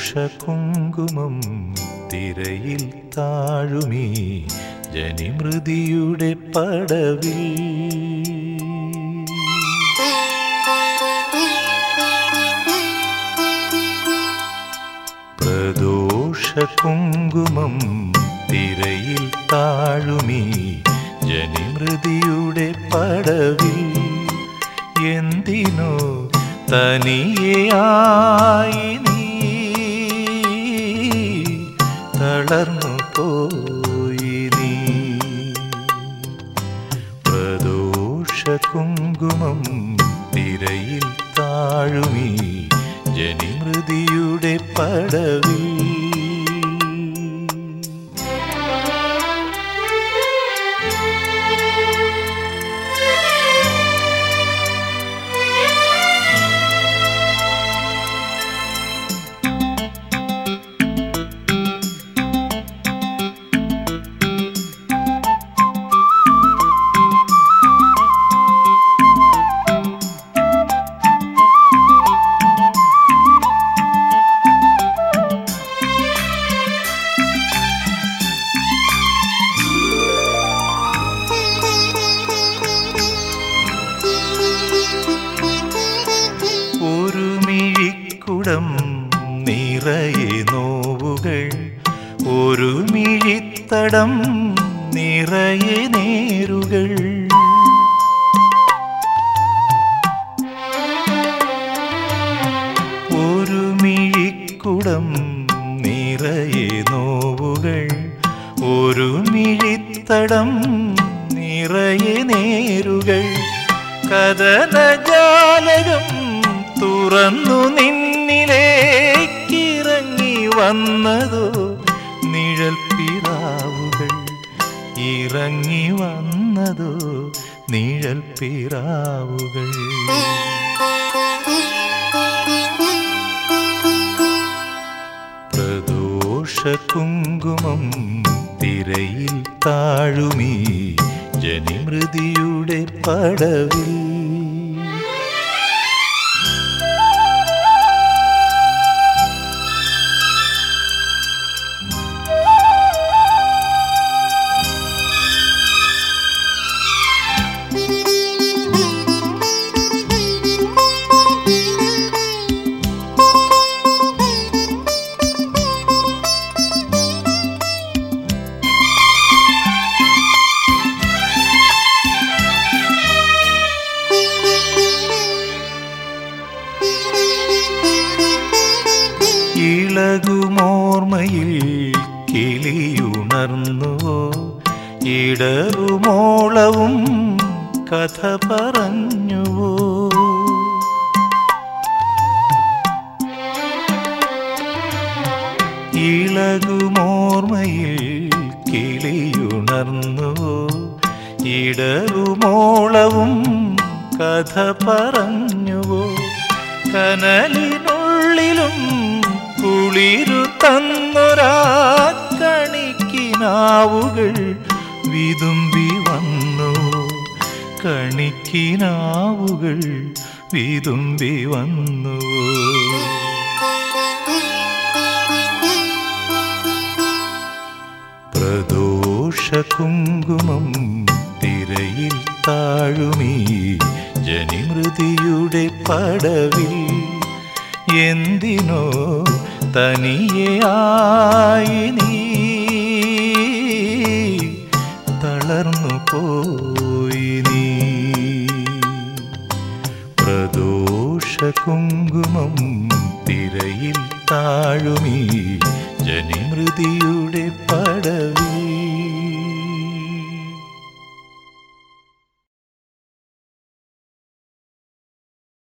കുങ്കുമം തിരയിൽ താഴുമീ ജനിമൃതിയുടെ പടവിൽ പ്രദോഷ കുങ്കുമം തിരയിൽ താഴുമീ ജനിമൃതിയുടെ പടവിൽ എന്തിനോ തനിയായി നീ തളർന്നു പോയി നീ പ്രദോഷ കുങ്കുമം തിരയിൽ താഴുമീ ജനിമൃതിയുടെ പടവിൽ ഒരു മിഴിക്കുടം നിറയെ നോവുകൾ ഒരു മിഴിത്തടം നിറയെ നേരുകൾ ഒരു മിഴിക്കുടം നിറയെ നോവുകൾ ഒരു മിഴിത്തടം നിറയെ നേരുകൾ കഥനജാലകം തുറന്നു നിന്നിലേക്കിറങ്ങി വന്നതോ നിഴൽ പിറാവുകൾ ഇറങ്ങി വന്നതോ നിഴൽ പിറാവുകൾ പ്രദോഷ കുങ്കുമം തിരയിൽ താഴുമീ ജനിമൃതിയുടെ പടവിൽ ഇളകുമോർമ്മയിൽ കിളിയുണർന്നുവോ ഇടറുമോളവും കഥ പറഞ്ഞുവോ ഇളകുമോർമ്മയിൽ കിളിയുണർന്നുവോ ഇടറുമോളവും കഥ പറഞ്ഞുവോ കനലിനുള്ളിലും കുളിരു തന്നൊരാ കണിക്കിനാവുകൾ വിതുമ്പി വന്നു കണിക്കിനാവുകൾ വിതുമ്പി വന്നു പ്രദോഷ കുങ്കുമം തിരയിൽ താഴുമീ ജനിമൃതിയുടെ പടവിൽ എന്തിനോ തനിയായി നീ തളർന്നു പോയി നീ പ്രദോഷ കുങ്കുമം തിരയിൽ താഴുമീ ജനിമൃതിയുടെ പടവിൽ